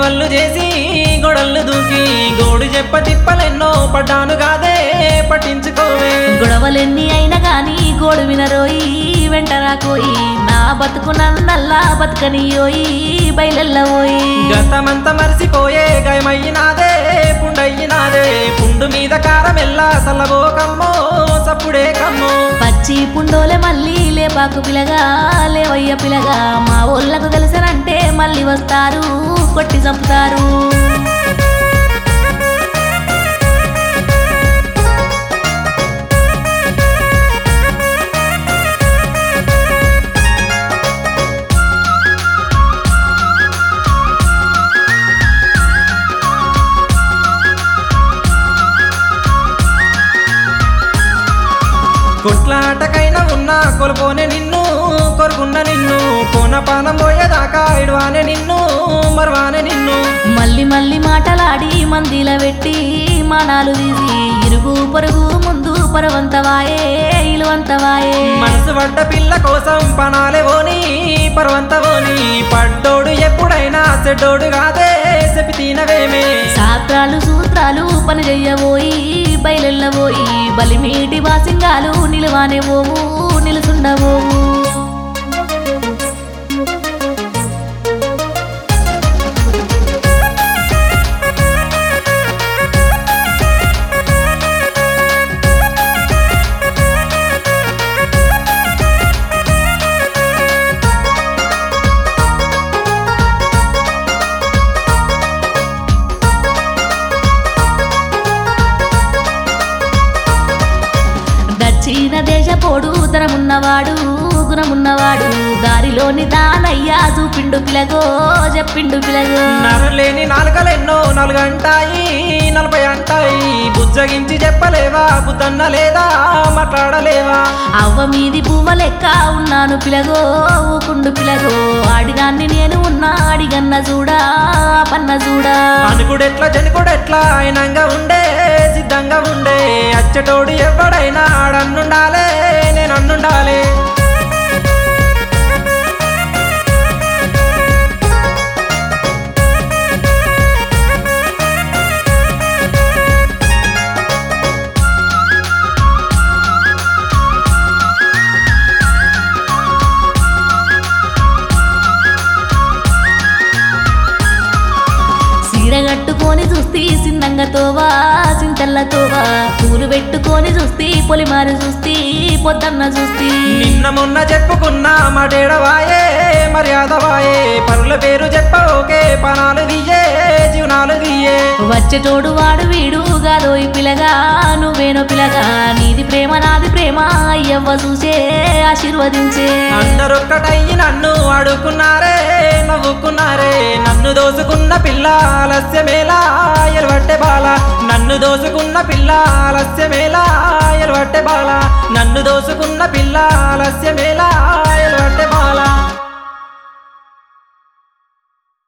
గొడవళ్ళు చేసి గొడవళ్ళు దూకి గోడు చెప్ప తిప్పలెన్నో పడ్డాను కాదే పట్టించుకోవే గొడవలెన్ని అయినా గాని గోడు వినరోయి వెంట రాకోయి నా బతుకు నన్నల్లా బతుకనియోయి బయలెల్లవోయి గతమంతా మరిసిపోయే గాయమయ్యినాదే పుండయ్యినాదే పుండు మీద కారమెల్లా సల్లబో కమ్మో సప్పుడే కమ్మో పచ్చి పుండోలే మళ్ళీ లేపాకు పిలగా లేవయ్య పిలగా మా ఊళ్ళకు తెలిసనంటే మళ్ళీ వస్తారు కొట్టి చంపుతారు కొట్లాటకైనా ఉన్నా కొలుపోనే నిన్ను కొరుకున్న నిన్ను కోన పానం పోయేదాకా ఇడవానే నిన్ను మరవానే నిన్ను మళ్ళీ మళ్ళీ మాటలాడి మందిల పెట్టి మానాలు తీసి ఇరుగు పొరుగు ముందు పరవంతవాయే ఇలువంతవాయే మనసు పడ్డ పిల్ల కోసం పనాలే ఓని పర్వంత ఓని పడ్డోడు ఎప్పుడైనా చెడ్డోడు కాదే చెప్పి తినవేమే శాస్త్రాలు సూత్రాలు పని చెయ్యబోయి బయలెల్లబోయి బలిమీటి వాసింగాలు నిలువానే పోవు నిలుసుండబోవు దక్షిణ దేశపోడు ధనమున్నవాడు గుణమున్నవాడు దారిలోని దానయ్యా చూపిండు పిలగో చెప్పిండు పిలగో నరలేని నాలుగలెన్నో నాలుగంటాయి నలభై అంటాయి బుజ్జగించి చెప్పలేవా బుద్ధన్న లేదా మాట్లాడలేవా అవ్వ మీది పువ్వ లెక్క ఉన్నాను పిలగో ఊకుండు పిలగో ఆడిదాన్ని నేను ఉన్నా అడిగన్న చూడా పన్న చూడా అనుకుడెట్లా జనుకుడెట్లా అయినంగా ఉండే సిద్ధంగా ఉండే అచ్చటోడు ఎవడైనా ఆడన్నుండాలే నేను అన్నుండాలే సీర కట్టుకొని చూస్తే సిందంగా తోవా సింతల్ల తోవా పూలు పెట్టుకొని చూస్తే పొలిమారు చూస్తే పొద్దన్న చూస్తే నిన్న మొన్న చెప్పుకున్నా మడేడవాయే మర్యాద వాయే పనుల పేరు చెప్ప ఓకే పనాలు దియ్యే జీవనాలు దియ్యే వచ్చేటోడు వాడు వీడు గాదోయి పిలగా నువ్వేనో పిలగా నీది ప్రేమ నాది ప్రేమ అయ్యవ్వ చూసే ఆశీర్వదించే అందరొక్కటయ్యి నన్ను అడుక్కున్నారే నవ్వుకున్నారే నన్ను దోసుకున్న పిల్ల ఆలస్యమేలా ఎలవట్టె బాల నన్ను దోసుకున్న పిల్ల ఆలస్యమేలా ఎలవట్టె బాల నన్ను దోసుకున్న పిల్ల ఆలస్యమేలా ఎలవట్టె బాల